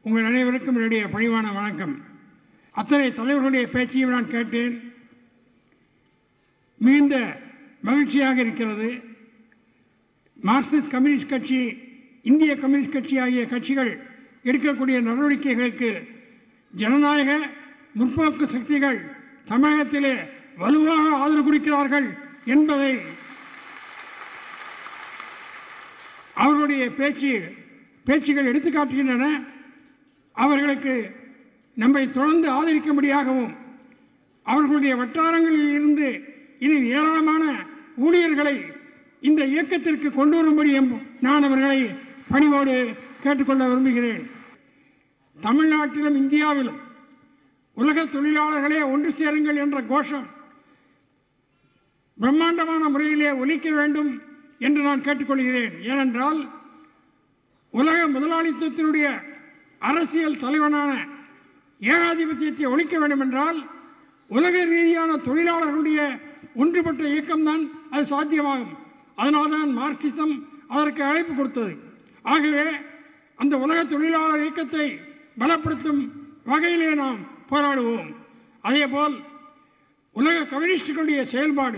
உங்கள் அனைவருக்கும் என்னுடைய பணிவான வணக்கம் அத்தனை தலைவர்களுடைய பேச்சையும் நான் கேட்டேன் மிகுந்த மகிழ்ச்சியாக இருக்கிறது மார்க்சிஸ்ட் கம்யூனிஸ்ட் கட்சி இந்திய கம்யூனிஸ்ட் கட்சி ஆகிய கட்சிகள் எடுக்கக்கூடிய நடவடிக்கைகளுக்கு ஜனநாயக முற்போக்கு சக்திகள் தமிழகத்திலே வலுவாக ஆதரவு கொடுக்கிறார்கள் என்பதை அவர்களுடைய பேச்சு பேச்சுகள் எடுத்துக்காட்டுகின்றன அவர்களுக்கு நம்மை தொடர்ந்து ஆதரிக்கும்படியாகவும் அவர்களுடைய வட்டாரங்களில் இருந்து இனி ஏராளமான ஊழியர்களை இந்த இயக்கத்திற்கு கொண்டு வரும்படியும் நான் அவர்களை பணிவோடு கேட்டுக்கொள்ள விரும்புகிறேன் தமிழ்நாட்டிலும் இந்தியாவிலும் உலக தொழிலாளர்களே ஒன்று சேருங்கள் என்ற கோஷம் பிரம்மாண்டமான முறையிலே ஒலிக்க வேண்டும் என்று நான் கேட்டுக்கொள்கிறேன் ஏனென்றால் உலக முதலாளித்துவத்தினுடைய அரசியல் தலைவனான ஏகாதிபத்தியத்தை ஒழிக்க வேண்டும் என்றால் உலக ரீதியான தொழிலாளர்களுடைய ஒன்றுபட்ட இயக்கம்தான் அது சாத்தியமாகும் அதனால்தான் மார்க்சிசம் அதற்கு அழைப்பு கொடுத்தது ஆகவே அந்த உலக தொழிலாளர் இயக்கத்தை பலப்படுத்தும் வகையிலே நாம் போராடுவோம் அதேபோல் உலக கம்யூனிஸ்டுகளுடைய செயல்பாடு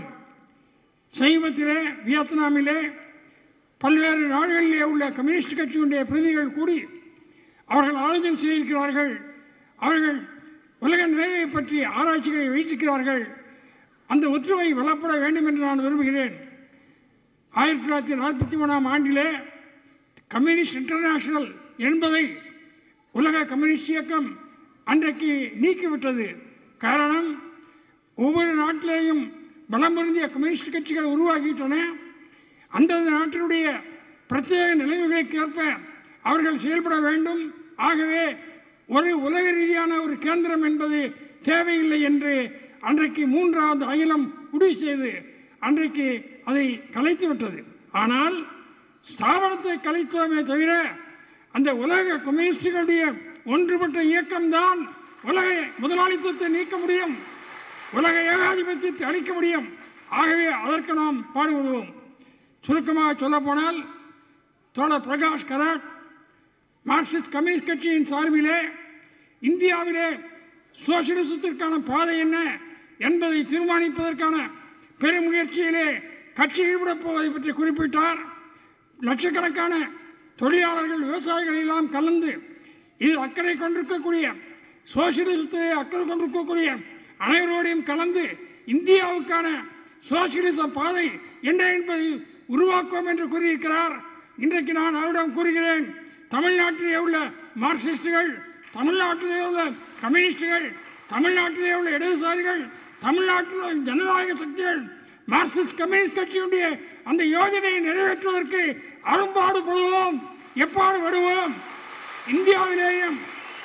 சமீபத்திலே வியட்நாமிலே பல்வேறு நாடுகளிலே உள்ள கம்யூனிஸ்ட் கட்சியினுடைய பிரதிகள் கூடி அவர்கள் ஆலோசனை செய்திருக்கிறார்கள் அவர்கள் உலக நிலையை பற்றி ஆராய்ச்சிகளை வைத்திருக்கிறார்கள் அந்த ஒற்றுமை வளப்பட வேண்டும் என்று நான் விரும்புகிறேன் ஆயிரத்தி தொள்ளாயிரத்தி நாற்பத்தி மூணாம் ஆண்டிலே கம்யூனிஸ்ட் இன்டர்நேஷனல் என்பதை உலக கம்யூனிஸ்ட் இயக்கம் அன்றைக்கு நீக்கிவிட்டது காரணம் ஒவ்வொரு நாட்டிலேயும் பலம் பொருந்திய கம்யூனிஸ்ட் கட்சிகள் உருவாகிவிட்டன அந்தந்த நாட்டினுடைய பிரத்யேக நிலைமைகளுக்கு ஏற்ப அவர்கள் செயல்பட வேண்டும் ஆகவே ஒரு உலக ரீதியான ஒரு கேந்திரம் என்பது தேவையில்லை என்று அன்றைக்கு மூன்றாவது அகிலம் முடிவு செய்து அன்றைக்கு அதை கலைத்து விட்டது ஆனால் ஸ்தாபனத்தை கலைத்தோமே தவிர அந்த உலக கம்யூனிஸ்டுகளுடைய ஒன்றுபட்ட இயக்கம்தான் உலக முதலாளித்துவத்தை நீக்க முடியும் உலக ஏகாதிபத்தியத்தை அளிக்க முடியும் ஆகவே அதற்கு நாம் பாடுபடுவோம் சுருக்கமாக சொல்லப்போனால் தோழர் பிரகாஷ் கராட் மார்க்சிஸ்ட் கம்யூனிஸ்ட் கட்சியின் சார்பிலே இந்தியாவிலே சோசியலிசத்திற்கான பாதை என்ன என்பதை தீர்மானிப்பதற்கான பெருமுயற்சியிலே கட்சி ஈடுபடப் போவதை பற்றி குறிப்பிட்டார் லட்சக்கணக்கான தொழிலாளர்கள் விவசாயிகள் எல்லாம் கலந்து இதில் அக்கறை கொண்டிருக்கக்கூடிய சோசியலிசத்திலே அக்கறை கொண்டிருக்கக்கூடிய அனைவரோடையும் கலந்து இந்தியாவுக்கான சோசியலிச பாதை என்ன என்பதை உருவாக்குவோம் என்று கூறியிருக்கிறார் இன்றைக்கு நான் அவரிடம் கூறுகிறேன் தமிழ்நாட்டிலே உள்ள மார்க்சிஸ்டுகள் தமிழ்நாட்டிலே உள்ள கம்யூனிஸ்டுகள் தமிழ்நாட்டிலே உள்ள இடதுசாரிகள் தமிழ்நாட்டில் உள்ள ஜனநாயக சக்திகள் மார்க்சிஸ்ட் கம்யூனிஸ்ட் கட்சியுடைய அந்த யோஜனையை நிறைவேற்றுவதற்கு அரும்பாடுபடுவோம் எப்பாடு படுவோம் இந்தியாவிலேயும்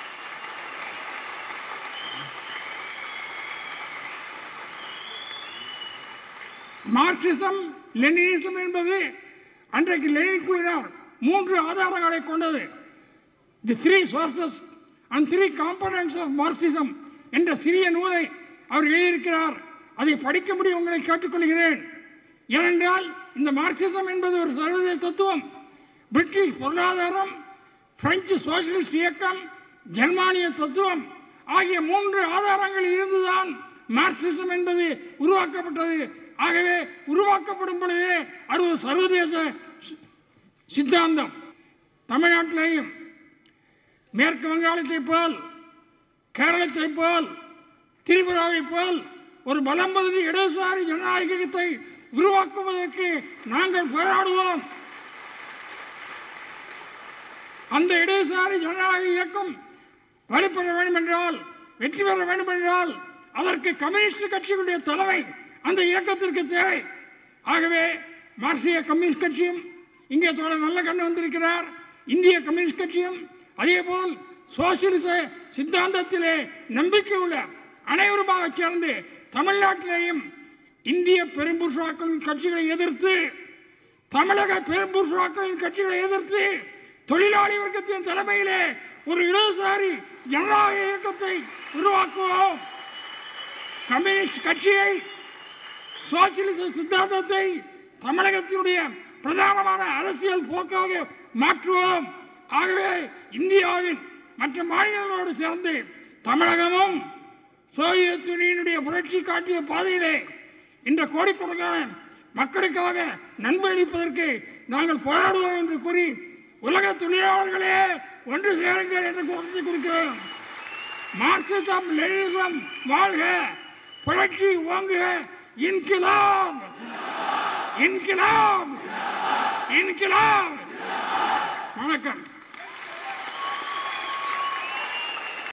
மார்க்சிசம் லெனினிசம் என்பது அன்றைக்கு லெனின் கூறினார் மூன்று ஆதாரங்களை கொண்டது the three sources and three components of Marxism என்ற சிறிய நூலை அவர் எழுதியிருக்கிறார் அதை படிக்கும்படி உங்களை கேட்டுக்கொள்கிறேன் ஏனென்றால் இந்த மார்க்சிசம் என்பது ஒரு சர்வதேச தத்துவம் பிரிட்டிஷ் பொருளாதாரம் பிரெஞ்சு சோசியலிஸ்ட் இயக்கம் ஜெர்மானிய தத்துவம் ஆகிய மூன்று ஆதாரங்களில் இருந்துதான் மார்க்சிசம் என்பது உருவாக்கப்பட்டது ஆகவே உருவாக்கப்படும் பொழுதே அது ஒரு சர்வதேச சி- சித்தாந்தம் தமிழ்நாட்டிலேயும் மேற்கு வங்காளத்தை போல் கேரளத்தை போல் திரிபுராவை போல் ஒரு பலம் பகுதி இடதுசாரி ஜனநாயகத்தை உருவாக்குவதற்கு நாங்கள் போராடுவோம் அந்த இடதுசாரி ஜனநாயக இயக்கம் வலுப்பெற வேண்டும் என்றால் வெற்றி பெற வேண்டும் என்றால் அதற்கு கம்யூனிஸ்ட் கட்சிகளுடைய தலைமை அந்த இயக்கத்திற்கு தேவை ஆகவே மார்க்சிய கம்யூனிஸ்ட் கட்சியும் இங்கே தோழர் நல்ல கண்ணு வந்திருக்கிறார் இந்திய கம்யூனிஸ்ட் கட்சியும் அதேபோல் சோசியலிச சித்தாந்தத்திலே நம்பிக்கை உள்ள அனைவருமாக சேர்ந்து தமிழ்நாட்டிலேயும் இந்திய பெரும்புருஷாக்களின் கட்சிகளை எதிர்த்து தமிழக பெரும்புருஷாக்களின் கட்சிகளை எதிர்த்து தொழிலாளி வர்க்கத்தின் தலைமையிலே ஒரு இடதுசாரி ஜனநாயக இயக்கத்தை உருவாக்குவோம் கம்யூனிஸ்ட் கட்சியை சோசியலிச சித்தாந்தத்தை தமிழகத்தினுடைய பிரதானமான அரசியல் போக்காக மாற்றுவோம் ஆகவே இந்தியாவின் மற்ற மாநிலங்களோடு சேர்ந்து தமிழகமும் சோவியத் யூனியனுடைய புரட்சி காட்டிய பாதையிலே இந்த கோடிக்கணக்கான மக்களுக்காக நன்மையளிப்பதற்கு நாங்கள் போராடுவோம் என்று கூறி உலக தொழிலாளர்களே ஒன்று சேருங்கள் என்று குரத்தை கொடுக்கிறோம் மார்க்சிசம் லெனினிசம் வாழ்க புரட்சி ஓங்குக இன்கிலாம் இன்கிலாம் இன்கிலாம் வணக்கம்